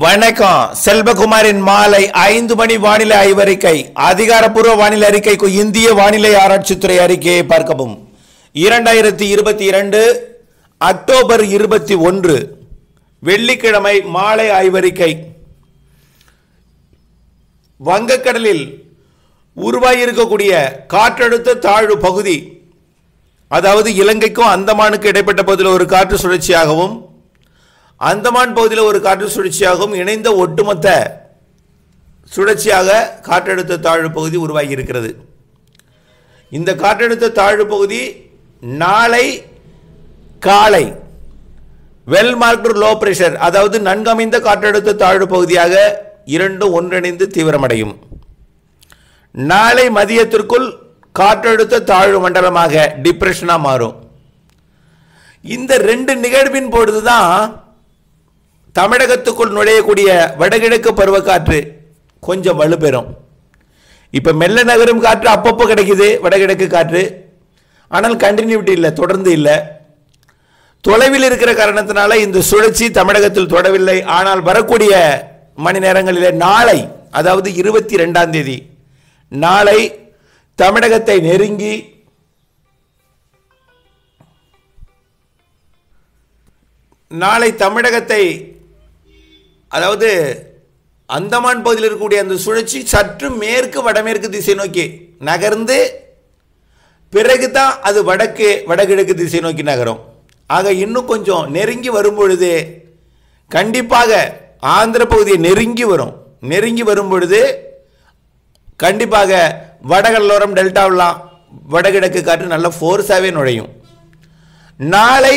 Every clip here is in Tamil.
வணக்கம் செல்வகுமாரின் மாலை ஐந்து மணி வானிலை ஆய்வறிக்கை அதிகாரப்பூர்வ வானிலை அறிக்கைக்கு இந்திய வானிலை ஆராய்ச்சித்துறை அறிக்கையை பார்க்கவும் இரண்டாயிரத்தி இருபத்தி இரண்டு அக்டோபர் இருபத்தி ஒன்று வெள்ளிக்கிழமை மாலை ஆய்வறிக்கை வங்கக்கடலில் உருவாகியிருக்கக்கூடிய காற்றழுத்த தாழ்வு பகுதி அதாவது இலங்கைக்கும் அந்தமானுக்கு இடைப்பட்ட பகுதியில் ஒரு காற்று சுழற்சியாகவும் அந்தமான் பகுதியில் ஒரு காற்று சுழற்சியாகவும் இணைந்த ஒட்டுமொத்த சுழற்சியாக காற்றழுத்த தாழ்வு பகுதி உருவாகி இருக்கிறது இந்த காற்றழுத்த தாழ்வு பகுதி நாளை காலை வெல் மார்க்டு லோ பிரஷர் அதாவது நன்கமைந்த காற்றழுத்த தாழ்வு பகுதியாக இரண்டும் ஒன்றிணைந்து தீவிரமடையும் நாளை மதியத்திற்குள் காற்றழுத்த தாழ்வு மண்டலமாக டிப்ரெஷனாக மாறும் இந்த ரெண்டு நிகழ்வின் பொழுதுதான் தமிழகத்துக்குள் நுழையக்கூடிய வடகிழக்கு பருவக்காற்று கொஞ்சம் வலுப்பெறும் இப்போ மெல்ல நகரும் காற்று அப்பப்போ கிடைக்குது வடகிழக்கு காற்று ஆனால் கண்டினியூட்டி இல்லை தொடர்ந்து இல்லை தொலைவில் இருக்கிற காரணத்தினால இந்த சுழற்சி தமிழகத்தில் தொடவில்லை ஆனால் வரக்கூடிய மணி நேரங்களிலே நாளை அதாவது இருபத்தி ரெண்டாம் தேதி நாளை தமிழகத்தை நெருங்கி நாளை தமிழகத்தை அதாவது அந்தமான் பகுதியில் இருக்கக்கூடிய அந்த சுழற்சி சற்று மேற்கு வடமேற்கு திசை நோக்கி நகர்ந்து பிறகு தான் அது வடக்கு வடகிழக்கு திசை நோக்கி நகரும் ஆக இன்னும் கொஞ்சம் நெருங்கி வரும் பொழுது கண்டிப்பாக ஆந்திர பகுதியை நெருங்கி வரும் நெருங்கி வரும் பொழுது கண்டிப்பாக வடகடலோரம் டெல்டாவெலாம் வடகிழக்கு காற்று நல்ல ஃபோர்ஸாகவே நுழையும் நாளை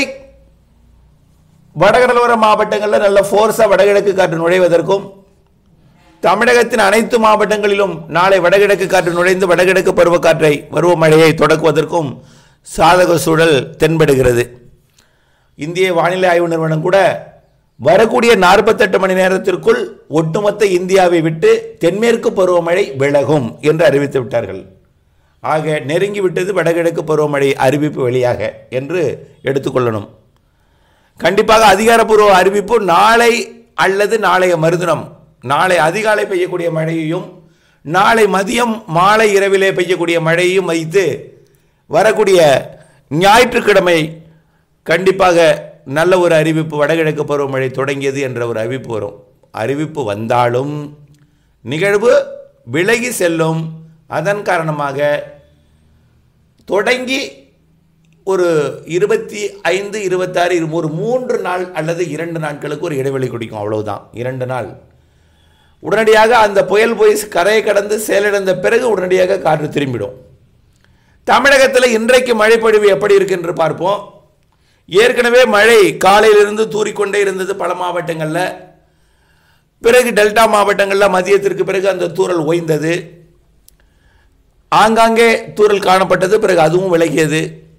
வடகடலோர மாவட்டங்களில் நல்ல ஃபோர்ஸாக வடகிழக்கு காற்று நுழைவதற்கும் தமிழகத்தின் அனைத்து மாவட்டங்களிலும் நாளை வடகிழக்கு காற்று நுழைந்து வடகிழக்கு பருவக்காற்றை பருவமழையை தொடக்குவதற்கும் சாதக சூழல் தென்படுகிறது இந்திய வானிலை ஆய்வு நிறுவனம் கூட வரக்கூடிய நாற்பத்தெட்டு மணி நேரத்திற்குள் ஒட்டுமொத்த இந்தியாவை விட்டு தென்மேற்கு பருவமழை விலகும் என்று அறிவித்து விட்டார்கள் ஆக நெருங்கி விட்டது வடகிழக்கு பருவமழை அறிவிப்பு வெளியாக என்று எடுத்துக்கொள்ளணும் கண்டிப்பாக அதிகாரப்பூர்வ அறிவிப்பு நாளை அல்லது நாளைய மறுதினம் நாளை அதிகாலை பெய்யக்கூடிய மழையையும் நாளை மதியம் மாலை இரவிலே பெய்யக்கூடிய மழையையும் வைத்து வரக்கூடிய ஞாயிற்றுக்கிழமை கண்டிப்பாக நல்ல ஒரு அறிவிப்பு வடகிழக்கு பருவமழை தொடங்கியது என்ற ஒரு அறிவிப்பு வரும் அறிவிப்பு வந்தாலும் நிகழ்வு விலகி செல்லும் அதன் காரணமாக தொடங்கி ஒரு இருபத்தி ஐந்து இருபத்தாறு இரு- ஒரு மூன்று நாள் அல்லது இரண்டு நாட்களுக்கு ஒரு இடைவெளி குடிக்கும் அவ்வளவுதான் இரண்டு நாள் உடனடியாக அந்த புயல் போய் கரையை கடந்து செயலிழந்த பிறகு உடனடியாக காற்று திரும்பிடும் தமிழகத்தில் இன்றைக்கு மழைப்பொழிவு எப்படி இருக்கு என்று பார்ப்போம் ஏற்கனவே மழை காலையிலிருந்து தூறிக்கொண்டே இருந்தது பல மாவட்டங்களில் பிறகு டெல்டா மாவட்டங்களில் மதியத்திற்கு பிறகு அந்த தூறல் ஓய்ந்தது ஆங்காங்கே தூறல் காணப்பட்டது பிறகு அதுவும் விலகியது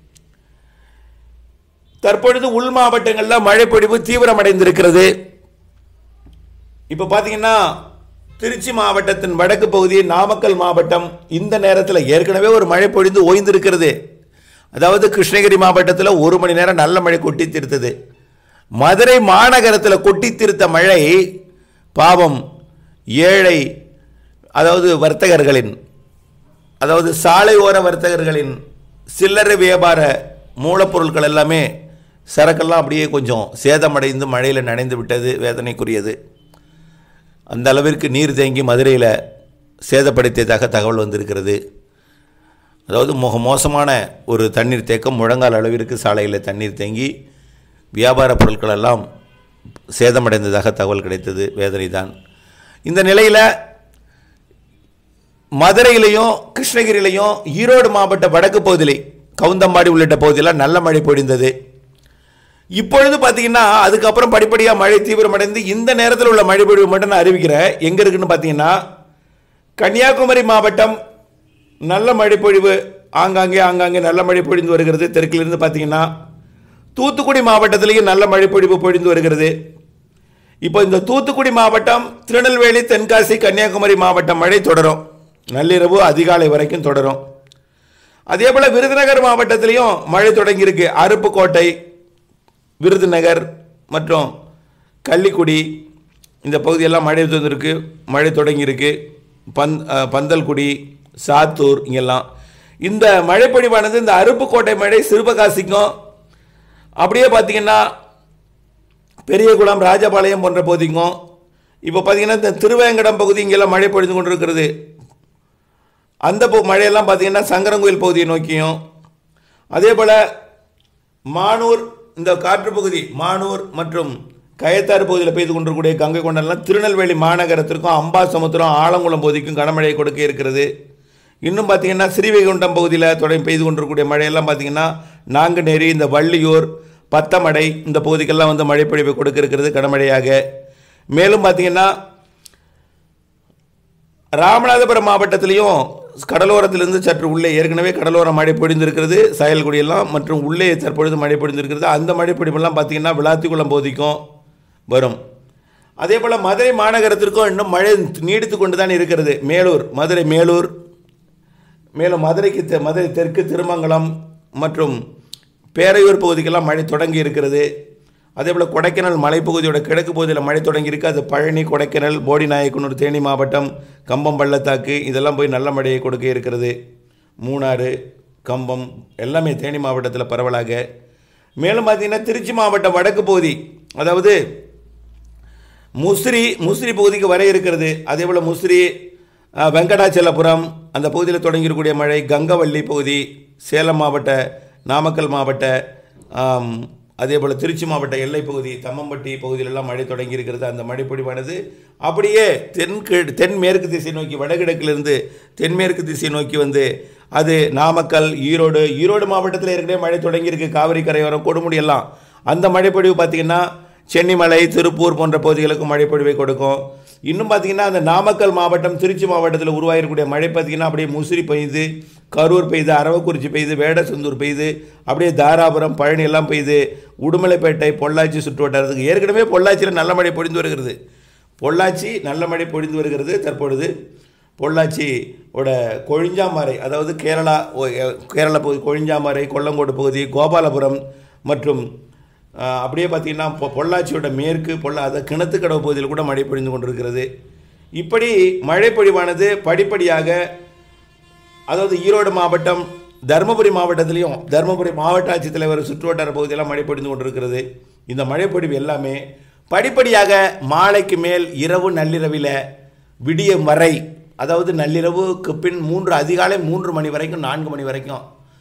தற்பொழுது உள் மாவட்டங்களில் மழைப்பொழிவு தீவிரமடைந்திருக்கிறது இப்போ பார்த்தீங்கன்னா திருச்சி மாவட்டத்தின் வடக்கு பகுதி நாமக்கல் மாவட்டம் இந்த நேரத்தில் ஏற்கனவே ஒரு மழை பொழிந்து ஓய்ந்திருக்கிறது அதாவது கிருஷ்ணகிரி மாவட்டத்தில் ஒரு மணி நேரம் நல்ல மழை கொட்டி தீர்த்தது மதுரை மாநகரத்தில் கொட்டி தீர்த்த மழை பாவம் ஏழை அதாவது வர்த்தகர்களின் அதாவது சாலை ஓர வர்த்தகர்களின் சில்லறை வியாபார மூலப்பொருட்கள் எல்லாமே சரக்கெல்லாம் அப்படியே கொஞ்சம் சேதமடைந்து மழையில் நனைந்து விட்டது வேதனைக்குரியது அந்த அளவிற்கு நீர் தேங்கி மதுரையில் சேதப்படுத்தியதாக தகவல் வந்திருக்கிறது அதாவது மிக மோசமான ஒரு தண்ணீர் தேக்கம் முழங்கால் அளவிற்கு சாலையில் தண்ணீர் தேங்கி வியாபார பொருட்கள் எல்லாம் சேதமடைந்ததாக தகவல் கிடைத்தது வேதனை தான் இந்த நிலையில் மதுரையிலையும் கிருஷ்ணகிரியிலையும் ஈரோடு மாவட்ட வடக்கு பகுதியிலே கவுந்தம்பாடி உள்ளிட்ட பகுதியில் நல்ல மழை பொழிந்தது இப்பொழுது பார்த்தீங்கன்னா அதுக்கப்புறம் படிப்படியாக மழை தீவிரமடைந்து இந்த நேரத்தில் உள்ள மழை பொழிவு மட்டும் நான் அறிவிக்கிறேன் எங்கே இருக்குன்னு பார்த்தீங்கன்னா கன்னியாகுமரி மாவட்டம் நல்ல மழை பொழிவு ஆங்காங்கே ஆங்காங்கே நல்ல மழை பொழிந்து வருகிறது தெற்கிலிருந்து பார்த்தீங்கன்னா தூத்துக்குடி மாவட்டத்திலேயும் நல்ல மழை பொழிவு பொழிந்து வருகிறது இப்போ இந்த தூத்துக்குடி மாவட்டம் திருநெல்வேலி தென்காசி கன்னியாகுமரி மாவட்டம் மழை தொடரும் நள்ளிரவு அதிகாலை வரைக்கும் தொடரும் அதே போல் விருதுநகர் மாவட்டத்திலையும் மழை தொடங்கியிருக்கு அருப்புக்கோட்டை விருதுநகர் மற்றும் கள்ளிக்குடி இந்த பகுதியெல்லாம் மழை தந்திருக்கு மழை தொடங்கியிருக்கு பந் அஹ், பந்தல்குடி சாத்தூர் இங்கெல்லாம் இந்த மழைப்பொழிவானது இந்த அருப்புக்கோட்டை மழை சிறுபகாசிக்கும் அப்படியே பார்த்தீங்கன்னா பெரியகுளம் ராஜபாளையம் போன்ற பகுதிக்கும் இப்போ பார்த்தீங்கன்னா இந்த திருவேங்கடம் பகுதி இங்கெல்லாம் மழை பொழிந்து கொண்டிருக்கிறது அந்த பகு- மழையெல்லாம் பார்த்தீங்கன்னா சங்கரங்கோயில் பகுதியை நோக்கியும் அதே போல் மானூர் இந்த காற்று பகுதி மானூர் மற்றும் கயத்தாறு பகுதியில் பெய்து கொண்டிருக்கக்கூடிய கங்கை கொண்டெல்லாம் திருநெல்வேலி மாநகரத்திற்கும் அம்பாசமுத்திரம் ஆலங்குளம் பகுதிக்கும் கனமழை கொடுக்க இருக்கிறது இன்னும் பார்த்தீங்கன்னா ஸ்ரீவைகுண்டம் பகுதியில் தொடங்கி பெய்து கொண்டிருக்கக்கூடிய மழையெல்லாம் பார்த்தீங்கன்னா நாங்குநேரி இந்த வள்ளியூர் பத்தமடை இந்த பகுதிக்கெல்லாம் வந்து மழைப்பொழிவை கொடுக்க இருக்கிறது கனமழையாக மேலும் பார்த்தீங்கன்னா ராமநாதபுரம் மாவட்டத்திலையும் கடலோரத்திலிருந்து சற்று உள்ளே ஏற்கனவே கடலோர மழை பொழிந்திருக்கிறது சாயல்குடியெல்லாம் மற்றும் உள்ளே தற்பொழுது மழை பொழிந்திருக்கிறது அந்த மழை பொழிவெல்லாம் பார்த்தீங்கன்னா விளாத்திக்குளம் பகுதிக்கும் வரும் அதே போல் மதுரை மாநகரத்திற்கும் இன்னும் மழை நீடித்து கொண்டு தான் இருக்கிறது மேலூர் மதுரை மேலூர் மேலும் மதுரைக்கு தெ- மதுரை தெற்கு திருமங்கலம் மற்றும் பேரையூர் பகுதிக்கெல்லாம் மழை தொடங்கி இருக்கிறது அதே போல் கொடைக்கானல் மலைப்பகுதியோட கிழக்கு பகுதியில் மழை தொடங்கி இருக்கு அது பழனி கொடைக்கானல் போடிநாயக்கனூர் தேனி மாவட்டம் கம்பம் பள்ளத்தாக்கு இதெல்லாம் போய் நல்ல மழையை கொடுக்க இருக்கிறது மூணாறு கம்பம் எல்லாமே தேனி மாவட்டத்தில் பரவலாக மேலும் பார்த்தீங்கன்னா திருச்சி மாவட்டம் வடக்கு பகுதி அதாவது முசிறி முசிறி பகுதிக்கு வர இருக்கிறது அதே போல் முசிறி அஹ், வெங்கடாச்சலபுரம் அந்த பகுதியில் தொடங்கியிருக்கக்கூடிய மழை கங்கவள்ளி பகுதி சேலம் மாவட்ட நாமக்கல் மாவட்ட ஆம், அதே போல் திருச்சி மாவட்ட எல்லைப் பகுதி தம்மம்பட்டி பகுதியிலெல்லாம் மழை தொடங்கி இருக்கிறது அந்த மழைப்பொழிவானது அப்படியே தென்கி தென்மேற்கு திசை நோக்கி வடகிழக்கிலிருந்து தென்மேற்கு திசை நோக்கி வந்து அது நாமக்கல் ஈரோடு ஈரோடு மாவட்டத்தில் ஏற்கனவே மழை தொடங்கியிருக்கு காவிரி கரையோரம் கொடுமுடி எல்லாம் அந்த மழைப்பொழிவு பார்த்தீங்கன்னா சென்னிமலை திருப்பூர் போன்ற பகுதிகளுக்கு மழைப்பொழிவை கொடுக்கும் இன்னும் பார்த்தீங்கன்னா அந்த நாமக்கல் மாவட்டம் திருச்சி மாவட்டத்தில் உருவாகிருக்கக்கூடிய மழை பார்த்தீங்கன்னா அப்படியே முசிறி பெய்யுது கரூர் பெய்யுது அரவக்குறிச்சி பெய்யுது வேடசந்தூர் பெய்யுது அப்படியே தாராபுரம் பழனி எல்லாம் பெய்யுது உடுமலைப்பேட்டை பொள்ளாச்சி சுற்று வட்டாரத்துக்கு ஏற்கனவே பொள்ளாச்சியில் நல்ல மழை பொழிந்து வருகிறது பொள்ளாச்சி நல்ல மழை பொழிந்து வருகிறது தற்பொழுது பொள்ளாச்சி ஓட கொழிஞ்சாமறை அதாவது கேரளா ஓ- எ- கேரளா பகுதி கொழிஞ்சாமறை கொல்லங்கோடு பகுதி கோபாலபுரம் மற்றும் ஆஹ், அப்படியே பார்த்தீங்கன்னா பொ- பொள்ளாச்சியோட மேற்கு பொள்ளா அதாவது கிணத்துக்கடவு பகுதியில் கூட மழை பொழிந்து கொண்டிருக்கிறது இப்படி மழை பொழிவானது படிப்படியாக அதாவது ஈரோடு மாவட்டம் தருமபுரி மாவட்டத்திலையும் தருமபுரி மாவட்ட ஆட்சித்தலைவர் சுற்றுவட்டார பகுதியெல்லாம் மழை பொழிந்து கொண்டிருக்கிறது இந்த மழைப்பொழிவு எல்லாமே படிப்படியாக மாலைக்கு மேல் இரவு நள்ளிரவில் விடியும் வரை அதாவது நள்ளிரவுக்கு பின் மூன்று அதிகாலை மூன்று மணி வரைக்கும் நான்கு மணி வரைக்கும்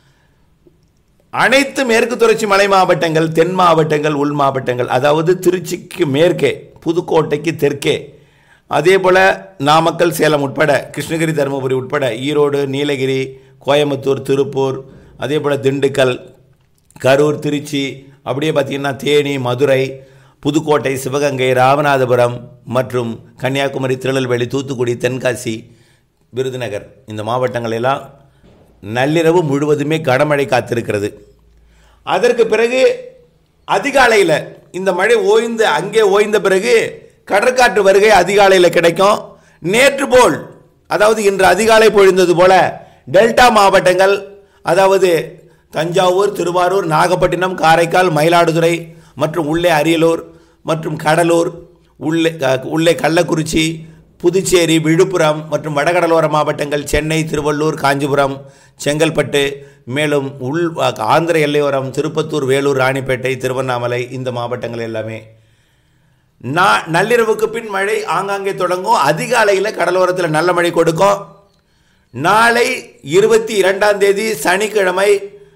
அனைத்து மேற்கு தொடர்ச்சி மலை மாவட்டங்கள் தென் மாவட்டங்கள் உள் மாவட்டங்கள் அதாவது திருச்சிக்கு மேற்கே புதுக்கோட்டைக்கு தெற்கே அதே போல் நாமக்கல் சேலம் உட்பட கிருஷ்ணகிரி தருமபுரி உட்பட ஈரோடு நீலகிரி கோயம்புத்தூர் திருப்பூர் அதே போல் திண்டுக்கல் கரூர் திருச்சி அப்படியே பார்த்திங்கன்னா தேனி மதுரை புதுக்கோட்டை சிவகங்கை ராமநாதபுரம் மற்றும் கன்னியாகுமரி திருநெல்வேலி தூத்துக்குடி தென்காசி விருதுநகர் இந்த மாவட்டங்கள் எல்லாம் நள்ளிரவு முழுவதுமே கனமழை காத்திருக்கிறது அதற்கு பிறகு அதிகாலையில் இந்த மழை ஓய்ந்து அங்கே ஓய்ந்த பிறகு கடற்காற்று வருகை அதிகாலையில் கிடைக்கும் நேற்று போல் அதாவது இன்று அதிகாலை பொழிந்தது போல டெல்டா மாவட்டங்கள் அதாவது தஞ்சாவூர் திருவாரூர் நாகப்பட்டினம் காரைக்கால் மயிலாடுதுறை மற்றும் உள்ளே அரியலூர் மற்றும் கடலூர் உள்ளே க- உள்ளே கள்ளக்குறிச்சி புதுச்சேரி விழுப்புரம் மற்றும் வடகடலோர மாவட்டங்கள் சென்னை திருவள்ளூர் காஞ்சிபுரம் செங்கல்பட்டு மேலும் உள் ஆந்திர எல்லையோரம் திருப்பத்தூர் வேலூர் ராணிப்பேட்டை திருவண்ணாமலை இந்த மாவட்டங்கள் எல்லாமே நா நள்ளிரவுக்கு பின் மழை ஆங்காங்கே தொடங்கும் அதிகாலையில் கடலோரத்தில் நல்ல மழை கொடுக்கும் நாளை இருபத்தி இரண்டாம் தேதி சனிக்கிழமை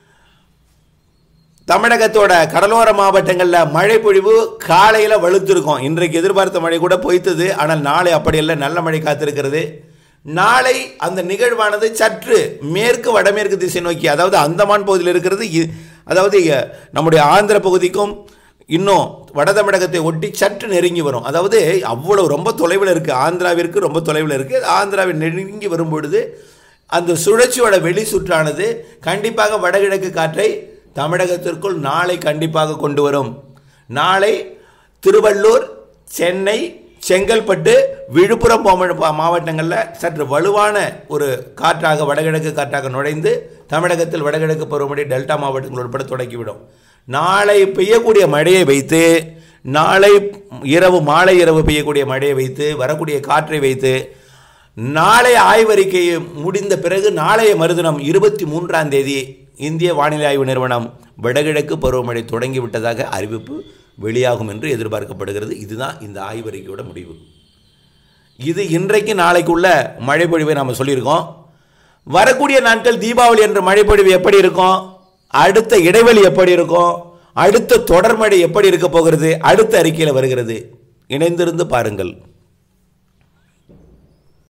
தமிழகத்தோட கடலோர மாவட்டங்களில் மழை பொழிவு காலையில் வலுத்திருக்கும் இன்றைக்கு எதிர்பார்த்த மழை கூட பொய்த்தது ஆனால் நாளை அப்படி இல்லை நல்ல மழை காத்திருக்கிறது நாளை அந்த நிகழ்வானது சற்று மேற்கு வடமேற்கு திசை நோக்கி அதாவது அந்தமான் பகுதியில் இருக்கிறது இ- அதாவது இ- நம்முடைய ஆந்திர பகுதிக்கும் இன்னும் வட தமிழகத்தை ஒட்டி சற்று நெருங்கி வரும் அதாவது அவ்வளவு ரொம்ப தொலைவில் இருக்குது ஆந்திராவிற்கு ரொம்ப தொலைவில் இருக்குது ஆந்திராவில் நெருங்கி வரும் பொழுது அந்த சுழற்சியோட வெளி சுற்றானது கண்டிப்பாக வடகிழக்கு காற்றை தமிழகத்திற்குள் நாளை கண்டிப்பாக கொண்டு வரும் நாளை திருவள்ளூர் சென்னை செங்கல்பட்டு விழுப்புரம் போன்ற மாவட்டங்களில் சற்று வலுவான ஒரு காற்றாக வடகிழக்கு காற்றாக நுழைந்து தமிழகத்தில் வடகிழக்கு பருவமழை டெல்டா மாவட்டங்கள் உட்பட தொடங்கிவிடும் நாளை பெய்யக்கூடிய மழையை வைத்து நாளை இரவு மாலை இரவு பெய்யக்கூடிய மழையை வைத்து வரக்கூடிய காற்றை வைத்து நாளைய ஆய்வறிக்கை முடிந்த பிறகு நாளைய மறுதினம் இருபத்தி மூன்றாம் தேதி இந்திய வானிலை ஆய்வு நிறுவனம் வடகிழக்கு பருவமழை தொடங்கிவிட்டதாக அறிவிப்பு வெளியாகும் என்று எதிர்பார்க்கப்படுகிறது இதுதான் இந்த ஆய்வறிக்கையோட முடிவு இது இன்றைக்கு நாளைக்குள்ள மழைப்பொழிவை நாம் சொல்லியிருக்கோம் வரக்கூடிய நாட்கள் தீபாவளி என்ற மழைப்பொழிவு எப்படி இருக்கும் அடுத்த இடைவெளி எப்படி இருக்கும் அடுத்த தொடர்மழை எப்படி இருக்க போகிறது அடுத்த அறிக்கையில் வருகிறது இணைந்திருந்து பாருங்கள்